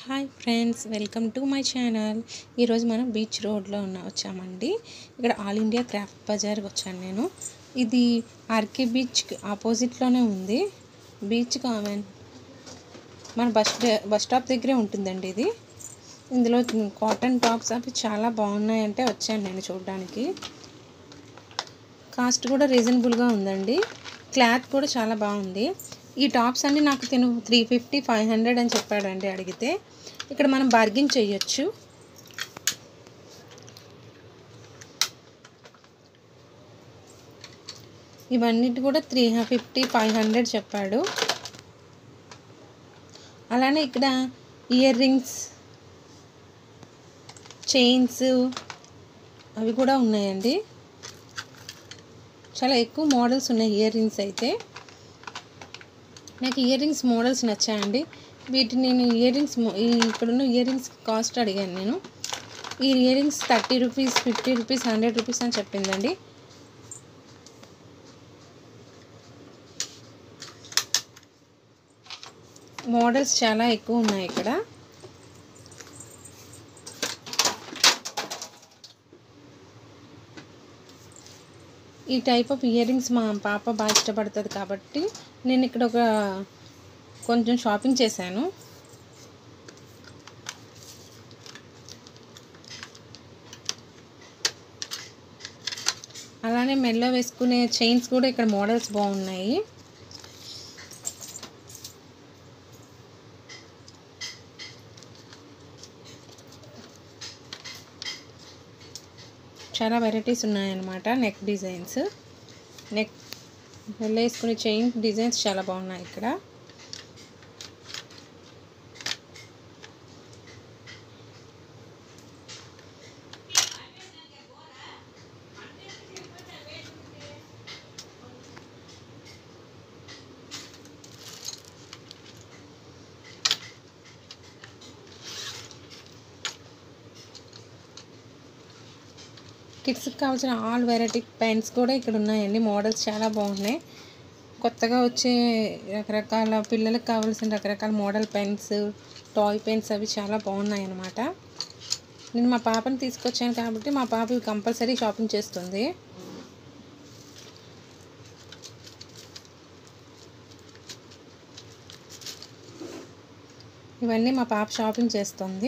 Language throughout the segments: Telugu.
hi friends welcome to my channel ఈరోజు మనం బీచ్ రోడ్లో ఉన్న వచ్చామండి ఇక్కడ ఆల్ ఇండియా క్రాఫ్ట్ బజార్కి వచ్చాను నేను ఇది ఆర్కే బీచ్ ఆపోజిట్లోనే ఉంది బీచ్ కామెన్ మన బస్ బస్ స్టాప్ దగ్గరే ఉంటుందండి ఇది ఇందులో కాటన్ టాప్స్ అవి చాలా బాగున్నాయంటే వచ్చాను నేను చూడడానికి కాస్ట్ కూడా రీజనబుల్గా ఉందండి క్లాత్ కూడా చాలా బాగుంది ఈ టాప్స్ అన్ని నాకు తిను త్రీ ఫిఫ్టీ ఫైవ్ హండ్రెడ్ అని చెప్పాడండి అడిగితే ఇక్కడ మనం బార్గిన్ చేయొచ్చు ఇవన్నిటి కూడా త్రీ ఫిఫ్టీ ఫైవ్ హండ్రెడ్ చెప్పాడు అలానే ఇక్కడ ఇయర్ రింగ్స్ చైన్స్ అవి కూడా ఉన్నాయండి చాలా ఎక్కువ మోడల్స్ ఉన్నాయి ఇయర్ రింగ్స్ అయితే నాకు ఇయర్ రింగ్స్ మోడల్స్ నచ్చాయండి వీటిని నేను ఇయర్ రింగ్స్ ఇక్కడున్న ఇయర్ రింగ్స్ కాస్ట్ అడిగాను నేను ఈ earrings thirty rupees fifty rupees hundred rupees అని చెప్పిందండి మోడల్స్ చాలా ఎక్కువ ఉన్నాయి ఇక్కడ ఈ టైప్ ఆఫ్ ఇయర్ రింగ్స్ మా పాప బాగా ఇష్టపడుతుంది కాబట్టి నేను ఇక్కడ ఒక కొంచెం షాపింగ్ చేశాను అలానే మెల్లో వేసుకునే చైన్స్ కూడా ఇక్కడ మోడల్స్ బాగున్నాయి చాలా వెరైటీస్ ఉన్నాయన్నమాట నెక్ డిజైన్స్ నెక్ వేసుకునే చైన్ డిజైన్స్ చాలా బాగున్నాయి ఇక్కడ కిడ్స్కి కావాల్సిన ఆల్ వెరైటీ పెన్స్ కూడా ఇక్కడ ఉన్నాయండి మోడల్స్ చాలా బాగున్నాయి కొత్తగా వచ్చే రకరకాల పిల్లలకు కావాల్సిన రకరకాల మోడల్ పెన్స్ టాయ్ పెన్స్ అవి చాలా బాగున్నాయి అన్నమాట నేను మా పాపని తీసుకొచ్చాను కాబట్టి మా పాప ఇవి కంపల్సరీ షాపింగ్ చేస్తుంది ఇవన్నీ మా పాప షాపింగ్ చేస్తుంది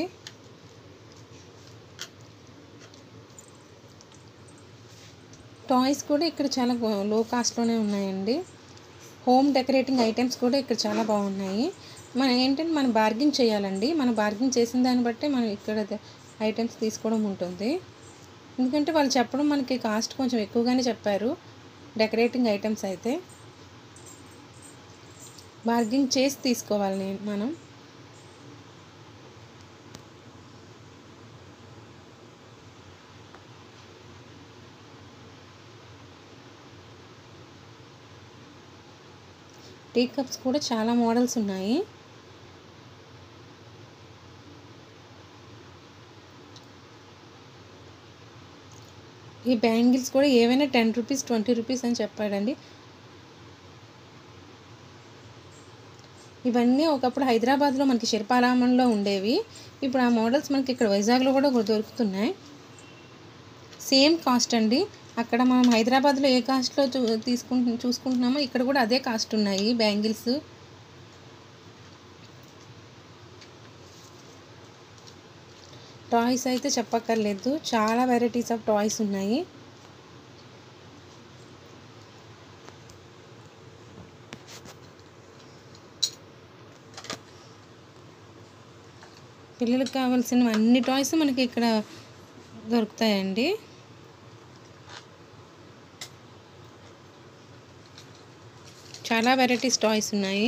టాయ్స్ కూడా ఇక్కడ చాలా లో కాస్ట్లోనే ఉన్నాయండి హోమ్ డెకరేటింగ్ ఐటమ్స్ కూడా ఇక్కడ చాలా బాగున్నాయి మనం ఏంటంటే మనం బార్గింగ్ చేయాలండి మనం బార్గింగ్ చేసిన దాన్ని బట్టే మనం ఇక్కడ ఐటమ్స్ తీసుకోవడం ఉంటుంది ఎందుకంటే వాళ్ళు చెప్పడం మనకి కాస్ట్ కొంచెం ఎక్కువగానే చెప్పారు డెకరేటింగ్ ఐటమ్స్ అయితే బార్గింగ్ చేసి తీసుకోవాలి నేను మనం టీ కప్స్ కూడా చాలా మోడల్స్ ఉన్నాయి ఈ బ్యాంగిల్స్ కూడా ఏవైనా టెన్ రూపీస్ ట్వంటీ రూపీస్ అని చెప్పాడండి ఇవన్నీ ఒకప్పుడు హైదరాబాద్లో మనకి శిల్పారామంలో ఉండేవి ఇప్పుడు ఆ మోడల్స్ మనకి ఇక్కడ వైజాగ్లో కూడా దొరుకుతున్నాయి సేమ్ కాస్ట్ అండి అక్కడ మనం హైదరాబాద్లో ఏ కాస్ట్లో చూ తీసుకుంటు చూసుకుంటున్నామో ఇక్కడ కూడా అదే కాస్ట్ ఉన్నాయి బ్యాంగిల్స్ టాయ్స్ అయితే చెప్పక్కర్లేదు చాలా వెరైటీస్ ఆఫ్ టాయ్స్ ఉన్నాయి పిల్లలకు కావాల్సిన అన్ని టాయ్స్ మనకి ఇక్కడ దొరుకుతాయండి చాలా వెరైటీస్ టాయ్స్ ఉన్నాయి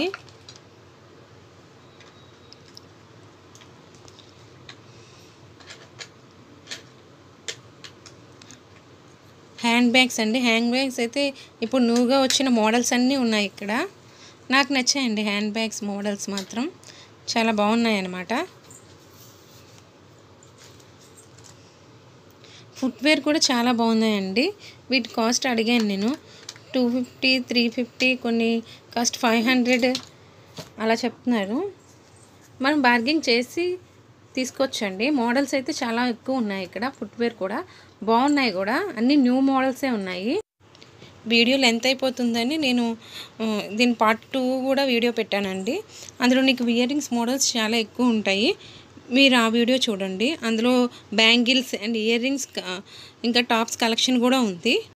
హ్యాండ్ బ్యాగ్స్ అండి హ్యాండ్ బ్యాగ్స్ అయితే ఇప్పుడు న్యూగా వచ్చిన మోడల్స్ అన్నీ ఉన్నాయి ఇక్కడ నాకు నచ్చాయండి హ్యాండ్ బ్యాగ్స్ మోడల్స్ మాత్రం చాలా బాగున్నాయి అన్నమాట ఫుట్వేర్ కూడా చాలా బాగున్నాయండి వీటి కాస్ట్ అడిగాను నేను టూ ఫిఫ్టీ త్రీ ఫిఫ్టీ కొన్ని కాస్ట్ ఫైవ్ హండ్రెడ్ అలా చెప్తున్నారు మనం బార్గెన్ చేసి తీసుకోవచ్చండి మోడల్స్ అయితే చాలా ఎక్కువ ఉన్నాయి ఇక్కడ ఫుట్వేర్ కూడా బాగున్నాయి కూడా అన్ని న్యూ మోడల్సే ఉన్నాయి వీడియో లెంత్ అయిపోతుందని నేను ఆ, దీని పార్ట్ టూ కూడా వీడియో పెట్టానండి అందులో నీకు ఇయర్ రింగ్స్ మోడల్స్ చాలా ఎక్కువ ఉంటాయి మీరు ఆ వీడియో చూడండి అందులో బ్యాంగిల్స్ అండ్ ఇయర్ రింగ్స్ ఇంకా టాప్స్ కలెక్షన్ కూడా ఉంది